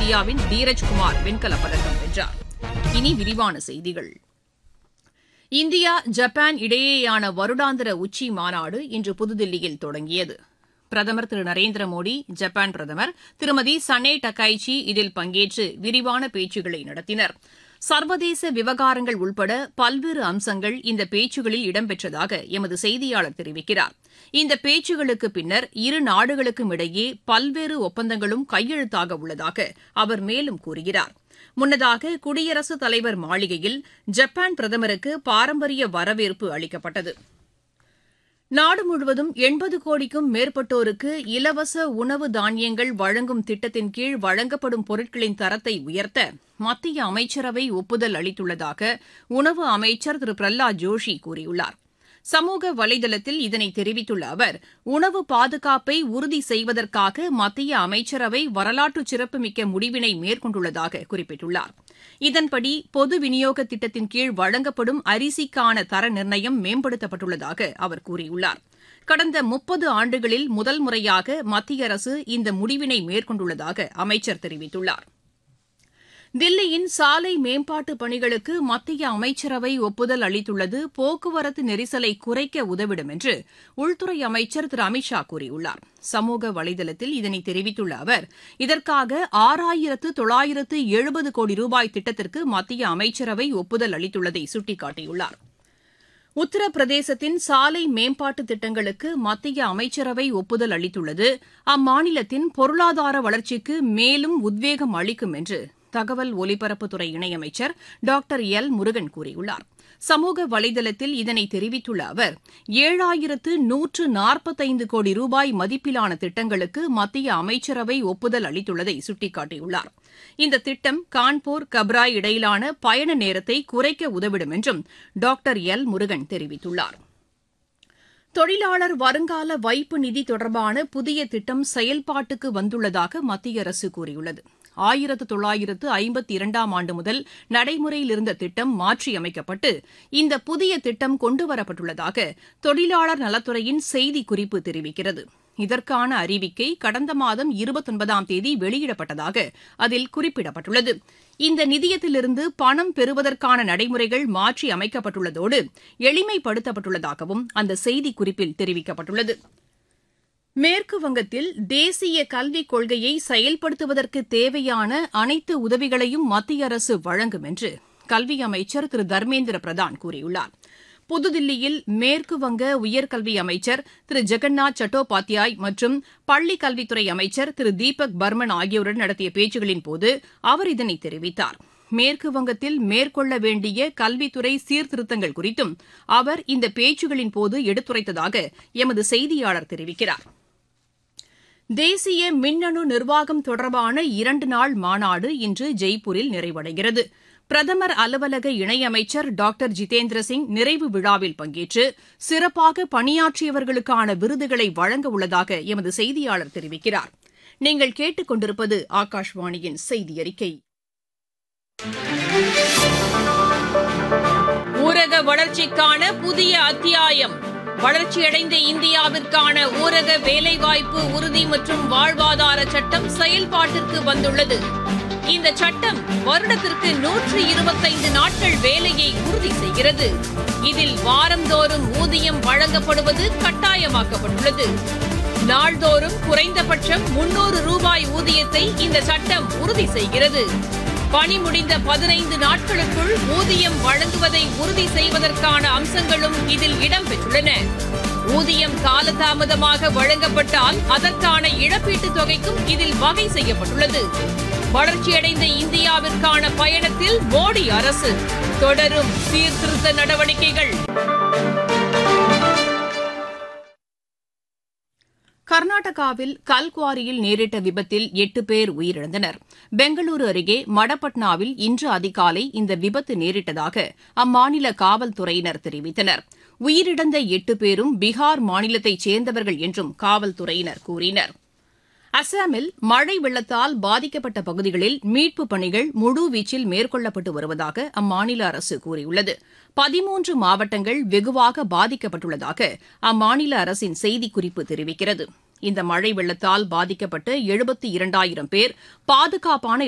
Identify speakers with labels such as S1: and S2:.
S1: இந்தியாவின் தீரஜ்குமார் வெண்கலப் பதக்கம் வென்றார் இனி விரிவான செய்திகள் இந்தியா ஜப்பான் இடையேயான வருடாந்திர உச்சி மாநாடு இன்று புதுதில்லியில் தொடங்கியது பிரதமர் திரு நரேந்திர மோடி ஜப்பான் பிரதமர் திருமதி சனே டக்காய்ச்சி இதில் பங்கேற்று விரிவான பேச்சுக்களை நடத்தினர் சர்வதேச விவகாரங்கள் உள்பட பல்வேறு அம்சங்கள் இந்த பேச்சுகளில் இடம்பெற்றதாக எமது செய்தியாளர் தெரிவிக்கிறார் இந்த பேச்சுகளுக்கு பின்னர் இரு நாடுகளுக்கும் இடையே பல்வேறு ஒப்பந்தங்களும் கையெழுத்தாக உள்ளதாக அவர் மேலும் கூறுகிறார் முன்னதாக குடியரசுத் தலைவர் மாளிகையில் ஜப்பான் பிரதமருக்கு பாரம்பரிய வரவேற்பு அளிக்கப்பட்டது நாடு முழுவதும் எண்பது கோடிக்கும் மேற்பட்டோருக்கு இலவச உணவு தானியங்கள் வழங்கும் திட்டத்தின் கீழ் வழங்கப்படும் பொருட்களின் தரத்தை உயர்த்த மத்திய அமைச்சரவை ஒப்புதல் அளித்துள்ளதாக உணவு அமைச்சர் திரு பிரஹ்லாத் ஜோஷி கூறியுள்ளார் சமூக வலைதளத்தில் இதனை தெரிவித்துள்ள அவர் உணவு பாதுகாப்பை உறுதி செய்வதற்காக மத்திய அமைச்சரவை வரலாற்று சிறப்புமிக்க முடிவினை மேற்கொண்டுள்ளதாக குறிப்பிட்டுள்ளார் இதன்படி பொது விநியோக திட்டத்தின் கீழ் வழங்கப்படும் அரிசிக்கான தர நிர்ணயம் மேம்படுத்தப்பட்டுள்ளதாக அவர் கூறியுள்ளார் கடந்த முப்பது ஆண்டுகளில் முதல் முறையாக மத்திய அரசு இந்த முடிவினை மேற்கொண்டுள்ளதாக அமைச்சர் தெரிவித்துள்ளார் தில்லியின் சாலை மேம்பாட்டு பணிகளுக்கு மத்திய அமைச்சரவை ஒப்புதல் அளித்துள்ளது போக்குவரத்து நெரிசலை குறைக்க உதவிடும் என்று உள்துறை அமைச்சர் திரு அமித் ஷா கூறியுள்ளார் சமூக வலைதளத்தில் இதனை தெரிவித்துள்ள அவர் இதற்காக ஆறாயிரத்து தொள்ளாயிரத்து எழுபது கோடி ரூபாய் திட்டத்திற்கு மத்திய அமைச்சரவை ஒப்புதல் அளித்துள்ளதை சுட்டிக்காட்டியுள்ளார் உத்தரப்பிரதேசத்தின் சாலை மேம்பாட்டு திட்டங்களுக்கு மத்திய அமைச்சரவை ஒப்புதல் அளித்துள்ளது அம்மாநிலத்தின் பொருளாதார வளர்ச்சிக்கு மேலும் உத்வேகம் அளிக்கும் என்று தகவல் ஒலிபரப்புத்துறை இணையமைச்சர் டாக்டர் எல் முருகன் கூறியுள்ளார் சமூக வலைதளத்தில் இதனை தெரிவித்துள்ள அவர் ஏழாயிரத்து நூற்று நாற்பத்தைந்து கோடி ரூபாய் மதிப்பிலான திட்டங்களுக்கு மத்திய அமைச்சரவை ஒப்புதல் அளித்துள்ளதை சுட்டிக்காட்டியுள்ளார் இந்த திட்டம் கான்பூர் கப்ராய் இடையிலான பயண நேரத்தை குறைக்க உதவிடும் என்றும் டாக்டர் எல் முருகன் தெரிவித்துள்ளார் தொழிலாளர் வருங்கால வைப்பு நிதி தொடர்பான புதிய திட்டம் செயல்பாட்டுக்கு வந்துள்ளதாக மத்திய அரசு கூறியுள்ளது ஆயிரத்து தொள்ளாயிரத்து ஐம்பத்தி இரண்டாம் ஆண்டு முதல் நடைமுறையில் இருந்த திட்டம் மாற்றியமைக்கப்பட்டு இந்த புதிய திட்டம் கொண்டுவரப்பட்டுள்ளதாக தொழிலாளர் நலத்துறையின் செய்திக்குறிப்பு தெரிவிக்கிறது இதற்கான அறிவிக்கை கடந்த மாதம் இருபத்தொன்பதாம் தேதி வெளியிடப்பட்டதாக அதில் குறிப்பிடப்பட்டுள்ளது இந்த நிதியத்திலிருந்து பணம் பெறுவதற்கான நடைமுறைகள் மாற்றி அமைக்கப்பட்டுள்ளதோடு எளிமைப்படுத்தப்பட்டுள்ளதாகவும் அந்த செய்திக்குறிப்பில் தெரிவிக்கப்பட்டுள்ளது மேற்கு வங்கத்தில் தேசிய கல்விக் கொள்கையை செயல்படுத்துவதற்கு தேவையான அனைத்து உதவிகளையும் மத்திய அரசு வழங்கும் என்று கல்வி அமைச்சர் திரு தர்மேந்திர பிரதான் கூறியுள்ளார் புதுதில்லியில் மேற்கு வங்க உயர்கல்வி அமைச்சர் திரு ஜெகநாத் சட்டோபாத்யாய் மற்றும் பள்ளிக் கல்வித்துறை அமைச்சர் திரு தீபக் பர்மன் ஆகியோருடன் நடத்திய பேச்சுகளின்போது அவர் இதனை தெரிவித்தார் மேற்கு வங்கத்தில் மேற்கொள்ள வேண்டிய கல்வித்துறை சீர்திருத்தங்கள் குறித்தும் அவர் இந்த பேச்சுகளின் போது எடுத்துரைத்ததாக எமது செய்தியாளர் தெரிவிக்கிறார் தேசிய மின்னணு நிர்வாகம் தொடர்பான இரண்டு நாள் மாநாடு இன்று ஜெய்ப்பூரில் நிறைவடைகிறது பிரதமர் அலுவலக இணையமைச்சர் டாக்டர் ஜிதேந்திர சிங் நிறைவு விழாவில் பங்கேற்று சிறப்பாக பணியாற்றியவர்களுக்கான விருதுகளை வழங்க உள்ளதாக எமது செய்தியாளர் தெரிவிக்கிறார் நீங்கள் கேட்டுக் கொண்டிருப்பது ஆகாஷ்வாணியின் செய்தி அறிக்கை ஊரக வளர்ச்சிக்கான புதிய அத்தியாயம் வளர்ச்சியடைந்த இந்தியாவிற்கான ஊரக வேலைவாய்ப்பு உறுதி மற்றும் வாழ்வாதார சட்டம் செயல்பாட்டிற்கு வந்துள்ளது இந்த சட்டம் வருடத்திற்கு நூற்று இருபத்தைந்து நாட்கள் வேலையை உறுதி செய்கிறது இதில் வாரந்தோறும் ஊதியம் வழங்கப்படுவது கட்டாயமாக்கப்பட்டுள்ளது நாள்தோறும் குறைந்தபட்சம் முன்னூறு ரூபாய் ஊதியத்தை இந்த சட்டம் உறுதி செய்கிறது பணி முடிந்த பதினைந்து நாட்களுக்குள் ஊதியம் வழங்குவதை உறுதி செய்வதற்கான அம்சங்களும் இதில் இடம்பெற்றுள்ளன ஊதியம் காலதாமதமாக வழங்கப்பட்டால் அதற்கான இழப்பீட்டுத் தொகைக்கும் இதில் வகை செய்யப்பட்டுள்ளது வளர்ச்சியடைந்த இந்தியாவிற்கான பயணத்தில் மோடி அரசு தொடரும் சீர்திருத்த நடவடிக்கைகள் கர்நாடகாவில் கல்குவாரியில் நேரிட்ட விபத்தில் எட்டு பேர் உயிரிழந்தனர் பெங்களூரு அருகே மடப்பட்னாவில் இன்று அதிகாலை இந்த விபத்து நேரிட்டதாக அம்மாநில காவல்துறையினர் தெரிவித்தனர் உயிரிழந்த எட்டு பேரும் பீகார் மாநிலத்தைச் சேர்ந்தவர்கள் என்றும் காவல்துறையினர் கூறினர் அசாமில் மழை வெள்ளத்தால் பாதிக்கப்பட்ட பகுதிகளில் மீட்புப் பணிகள் முழுவீச்சில் மேற்கொள்ளப்பட்டு வருவதாக அம்மாநில அரசு கூறியுள்ளது பதிமூன்று மாவட்டங்கள் வெகுவாக பாதிக்கப்பட்டுள்ளதாக அம்மாநில அரசின் செய்திக்குறிப்பு தெரிவிக்கிறது இந்த மழை வெள்ளத்தால் பாதிக்கப்பட்ட எழுபத்தி இரண்டாயிரம் பேர் பாதுகாப்பான